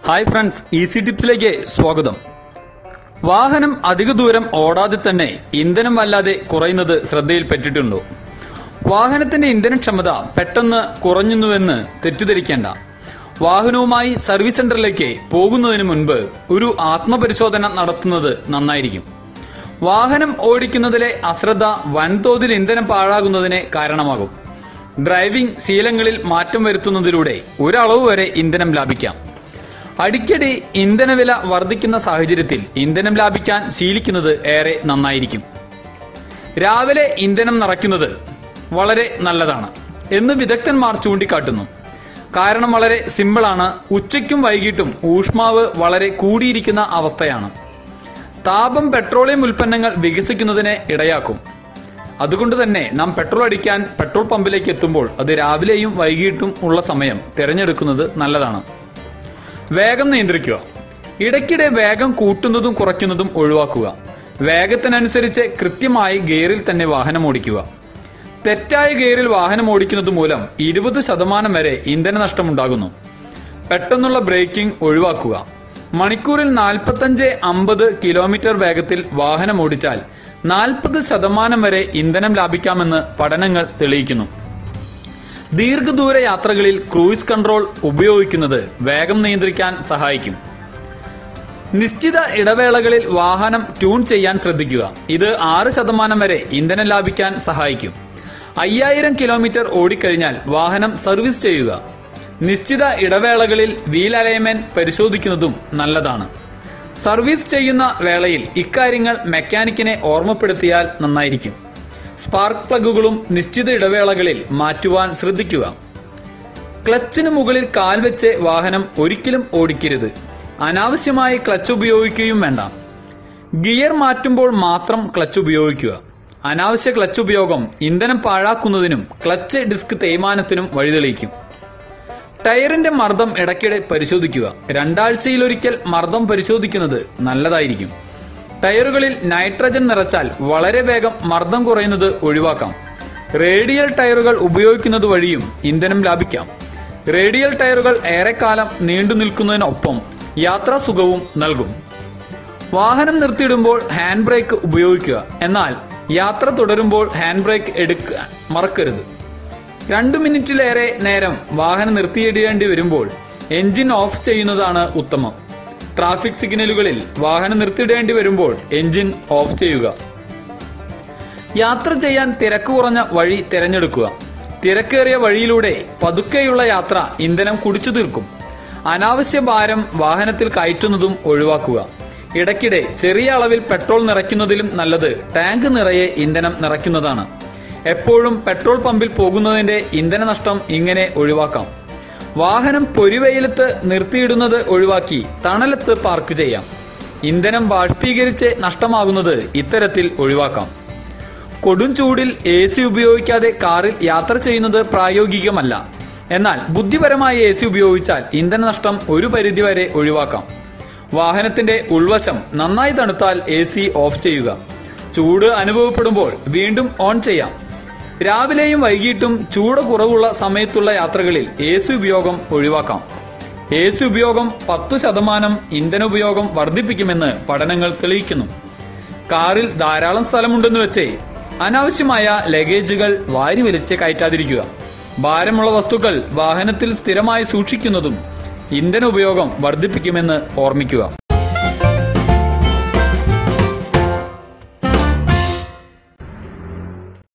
hi friends easy ടിപ്സിലേക്ക് സ്വാഗതം വാഹനം അധിക ദൂരം ഓടാതെ തന്നെ ഇന്ധനം വല്ലാതെ കുറയുന്നത് ശ്രദ്ധയിൽപ്പെട്ടിട്ടുണ്ടോ വാഹനത്തിന്റെ ഇന്ധനക്ഷമത പെട്ടെന്ന് കുറഞ്ഞുവെന്ന് തെറ്റിദ്ധരിക്കേണ്ട വാഹനവുമായി സർവീസ് സെന്ററിലേക്ക് പോകുന്നതിന് മുൻപ് ഒരു ആത്മപരിശോധന നടത്തുന്നത് നന്നായിരിക്കും വാഹനം ഓടിക്കുന്നതിലെ അശ്രദ്ധ വൻതോതിൽ ഇന്ധനം പാഴാകുന്നതിന് കാരണമാകും ഡ്രൈവിംഗ് ശീലങ്ങളിൽ മാറ്റം വരുത്തുന്നതിലൂടെ ഒരളവ് വരെ ഇന്ധനം ലാഭിക്കാം അടിക്കടി ഇന്ധനവില വർദ്ധിക്കുന്ന സാഹചര്യത്തിൽ ഇന്ധനം ലാഭിക്കാൻ ശീലിക്കുന്നത് ഏറെ നന്നായിരിക്കും രാവിലെ ഇന്ധനം നിറയ്ക്കുന്നത് വളരെ നല്ലതാണ് എന്ന് വിദഗ്ധന്മാർ ചൂണ്ടിക്കാട്ടുന്നു കാരണം വളരെ സിമ്പിളാണ് ഉച്ചയ്ക്കും വൈകിട്ടും ഊഷ്മാവ് വളരെ കൂടിയിരിക്കുന്ന അവസ്ഥയാണ് താപം പെട്രോളിയം ഉൽപ്പന്നങ്ങൾ വികസിക്കുന്നതിനെ ഇടയാക്കും അതുകൊണ്ട് തന്നെ നാം പെട്രോൾ അടിക്കാൻ പെട്രോൾ പമ്പിലേക്ക് എത്തുമ്പോൾ അത് രാവിലെയും വൈകിട്ടും ഉള്ള സമയം തിരഞ്ഞെടുക്കുന്നത് നല്ലതാണ് വേഗം നിയന്ത്രിക്കുക ഇടയ്ക്കിടെ വേഗം കൂട്ടുന്നതും കുറയ്ക്കുന്നതും ഒഴിവാക്കുക വേഗത്തിനനുസരിച്ച് കൃത്യമായി ഗിയറിൽ തന്നെ വാഹനം ഓടിക്കുക തെറ്റായ ഗിയറിൽ വാഹനം ഓടിക്കുന്നത് മൂലം ഇരുപത് ശതമാനം വരെ ഇന്ധന നഷ്ടമുണ്ടാകുന്നു പെട്ടെന്നുള്ള ബ്രേക്കിംഗ് ഒഴിവാക്കുക മണിക്കൂറിൽ നാൽപ്പത്തഞ്ച് അമ്പത് കിലോമീറ്റർ വേഗത്തിൽ വാഹനം ഓടിച്ചാൽ നാൽപ്പത് ശതമാനം വരെ ഇന്ധനം ലാഭിക്കാമെന്ന് പഠനങ്ങൾ തെളിയിക്കുന്നു ദീർഘദൂര യാത്രകളിൽ ക്രൂയിസ് കൺട്രോൾ ഉപയോഗിക്കുന്നത് വേഗം നിയന്ത്രിക്കാൻ സഹായിക്കും നിശ്ചിത ഇടവേളകളിൽ വാഹനം ട്യൂൺ ചെയ്യാൻ ശ്രദ്ധിക്കുക ഇത് ആറ് ശതമാനം വരെ ഇന്ധനം ലാഭിക്കാൻ സഹായിക്കും അയ്യായിരം കിലോമീറ്റർ ഓടിക്കഴിഞ്ഞാൽ വാഹനം സർവീസ് ചെയ്യുക നിശ്ചിത ഇടവേളകളിൽ വീൽ അലൈൻമെന്റ് പരിശോധിക്കുന്നതും നല്ലതാണ് സർവീസ് ചെയ്യുന്ന വേളയിൽ ഇക്കാര്യങ്ങൾ മെക്കാനിക്കിനെ ഓർമ്മപ്പെടുത്തിയാൽ നന്നായിരിക്കും സ്പാർക്ക് പ്ലഗുകളും നിശ്ചിത ഇടവേളകളിൽ മാറ്റുവാൻ ശ്രദ്ധിക്കുക ക്ലച്ചിന് മുകളിൽ കാൽ വെച്ച് വാഹനം ഒരിക്കലും ഓടിക്കരുത് അനാവശ്യമായി ക്ലച്ച് ഉപയോഗിക്കുകയും വേണ്ട ഗിയർ മാറ്റുമ്പോൾ മാത്രം ക്ലച്ച് ഉപയോഗിക്കുക അനാവശ്യ ക്ലച്ച് ഉപയോഗം ഇന്ധനം പാഴാക്കുന്നതിനും ക്ലച്ച് ഡിസ്ക് തേയ്മാനത്തിനും വഴിതെളിയിക്കും ടയറിന്റെ മർദ്ദം ഇടയ്ക്കിടെ പരിശോധിക്കുക രണ്ടാഴ്ചയിലൊരിക്കൽ മർദ്ദം പരിശോധിക്കുന്നത് നല്ലതായിരിക്കും ടയറുകളിൽ നൈട്രജൻ നിറച്ചാൽ വളരെ വേഗം മർദ്ദം കുറയുന്നത് ഒഴിവാക്കാം റേഡിയൽ ടയറുകൾ ഉപയോഗിക്കുന്നത് വഴിയും ഇന്ധനം ലാഭിക്കാം റേഡിയൽ ടയറുകൾ ഏറെക്കാലം നീണ്ടു നിൽക്കുന്നതിനൊപ്പം യാത്രാ സുഖവും നൽകും വാഹനം നിർത്തിയിടുമ്പോൾ ഹാൻഡ് ബ്രേക്ക് ഉപയോഗിക്കുക എന്നാൽ യാത്ര തുടരുമ്പോൾ ഹാൻഡ് ബ്രേക്ക് എടുക്കാൻ മറക്കരുത് രണ്ടു മിനിറ്റിലേറെ നേരം വാഹനം നിർത്തിയിടേണ്ടി വരുമ്പോൾ എഞ്ചിൻ ഓഫ് ചെയ്യുന്നതാണ് ഉത്തമം ട്രാഫിക് സിഗ്നലുകളിൽ വാഹനം നിർത്തിയിടേണ്ടി വരുമ്പോൾ എഞ്ചിൻ ഓഫ് ചെയ്യുക യാത്ര ചെയ്യാൻ തിരക്ക് കുറഞ്ഞ വഴി തിരഞ്ഞെടുക്കുക തിരക്കേറിയ വഴിയിലൂടെ പതുക്കെയുള്ള യാത്ര ഇന്ധനം കുടിച്ചു തീർക്കും അനാവശ്യ ഭാരം വാഹനത്തിൽ കയറ്റുന്നതും ഒഴിവാക്കുക ഇടയ്ക്കിടെ ചെറിയ അളവിൽ പെട്രോൾ നിറയ്ക്കുന്നതിലും നല്ലത് ടാങ്ക് നിറയെ ഇന്ധനം നിറയ്ക്കുന്നതാണ് എപ്പോഴും പെട്രോൾ പമ്പിൽ പോകുന്നതിന്റെ ഇന്ധന നഷ്ടം ഇങ്ങനെ ഒഴിവാക്കാം വാഹനം പൊരിവെയിലത്ത് നിർത്തിയിടുന്നത് ഒഴിവാക്കി തണലത്ത് പാർക്ക് ചെയ്യാം ഇന്ധനം ബാഷ്പീകരിച്ച് നഷ്ടമാകുന്നത് ഇത്തരത്തിൽ ഒഴിവാക്കാം കൊടും ചൂടിൽ എ സി ഉപയോഗിക്കാതെ കാറിൽ യാത്ര ചെയ്യുന്നത് പ്രായോഗികമല്ല എന്നാൽ ബുദ്ധിപരമായ എ സി ഉപയോഗിച്ചാൽ ഇന്ധന നഷ്ടം ഒരു പരിധിവരെ ഒഴിവാക്കാം വാഹനത്തിന്റെ ഉൾവശം നന്നായി തണുത്താൽ എ സി ഓഫ് ചെയ്യുക ചൂട് അനുഭവപ്പെടുമ്പോൾ വീണ്ടും ഓൺ ചെയ്യാം രാവിലെയും വൈകിട്ടും ചൂട് കുറവുള്ള സമയത്തുള്ള യാത്രകളിൽ എ സി ഉപയോഗം ഒഴിവാക്കാം എ സി ഉപയോഗം പത്തു ശതമാനം ഇന്ധന ഉപയോഗം വർദ്ധിപ്പിക്കുമെന്ന് പഠനങ്ങൾ തെളിയിക്കുന്നു കാറിൽ ധാരാളം സ്ഥലമുണ്ടെന്ന് വെച്ചേ അനാവശ്യമായ ലഗേജുകൾ വാരി വലിച്ച് കയറ്റാതിരിക്കുക ഭാരമുള്ള വസ്തുക്കൾ വാഹനത്തിൽ സ്ഥിരമായി സൂക്ഷിക്കുന്നതും ഇന്ധന ഉപയോഗം വർദ്ധിപ്പിക്കുമെന്ന് ഓർമ്മിക്കുക